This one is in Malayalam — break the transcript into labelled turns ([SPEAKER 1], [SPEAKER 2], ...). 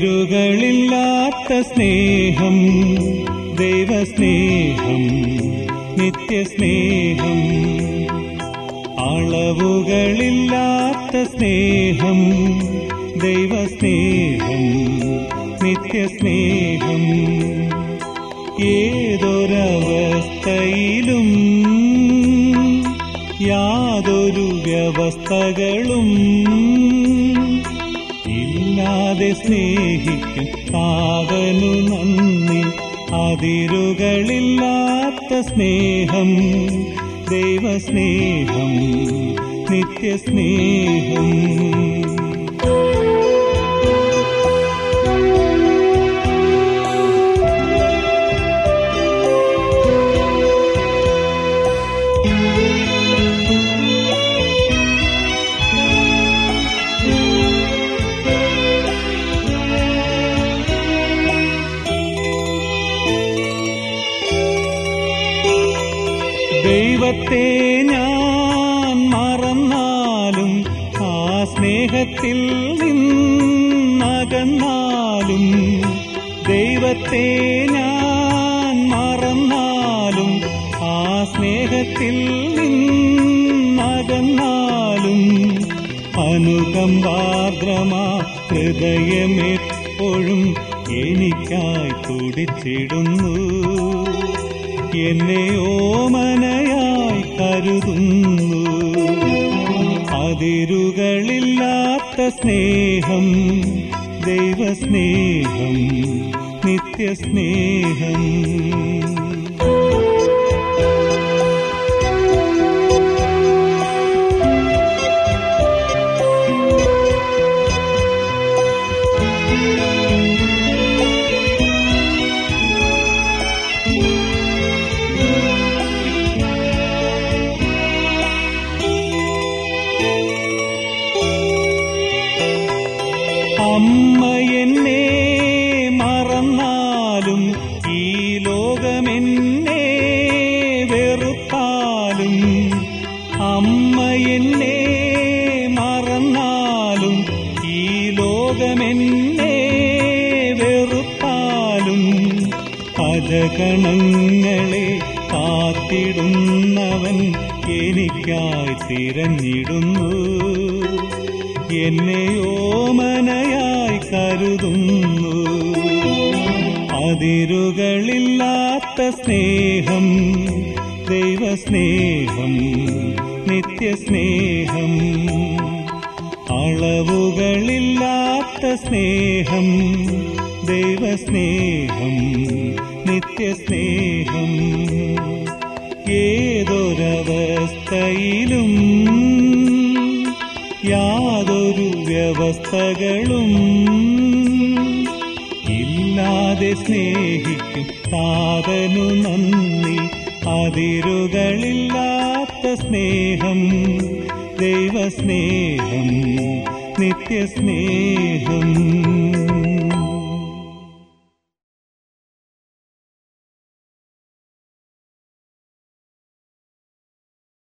[SPEAKER 1] അതിരുകളില്ലാത്ത സ്നേഹം ദൈവസ്നേഹം നിത്യസ്നേഹം അളവുകളില്ലാത്ത സ്നേഹം ദൈവസ്നേഹം നിത്യസ്നേഹം ഏതൊരവസ്ഥയിലും യാതൊരു വ്യവസ്ഥകളും ഇല്ലാതെ സ്നേഹിക്കും കാതനു നന്ദി അതിരുകളില്ലാത്ത സ്നേഹം ദൈവസ്നേഹം നിത്യസ്നേഹം ദൈവത്തെ ഞാൻ മറന്നാലും ആ സ്നേഹത്തിൽ നിന്നകന്നാലും ദൈവത്തെ ഞാൻ മറന്നാലും ആ സ്നേഹത്തിൽ നിന്നകന്നാലും അനുകമ്പാർദ്രമാ ഹൃദയമെപ്പോഴും എനിക്കായി തുടിച്ചിടുന്നു എന്നെ ഓമനയായി കരുതുന്നു അതിരുകളില്ലാത്ത സ്നേഹം ദൈവസ്നേഹം നിത്യസ്നേഹം അമ്മ എന്നെ മറന്നാലും ഈ ലോകമെന്നെ വെറുത്താലും അമ്മ എന്നെ മറന്നാലും ഈ ലോകമെന്നെ വെറുത്താലും അജഗണങ്ങളെ കാത്തിടുന്നവൻ എനിക്കായി തിരഞ്ഞിടുന്നു എന്നെ ഓമനയായി കരുതുന്നു അതിരുകളില്ലാത്ത സ്നേഹം ദൈവസ്നേഹം നിത്യസ്നേഹം അളവുകളില്ലാത്ത സ്നേഹം ദൈവസ്നേഹം നിത്യസ്നേഹം ഏതൊരവസ്ഥയിലും യാതൊരു വ്യവസ്ഥകളും ഇല്ലാതെ സ്നേഹിക്കും സാധനു നന്ദി അതിരുകളില്ലാത്ത സ്നേഹം ദൈവസ്നേഹം നിത്യസ്നേഹം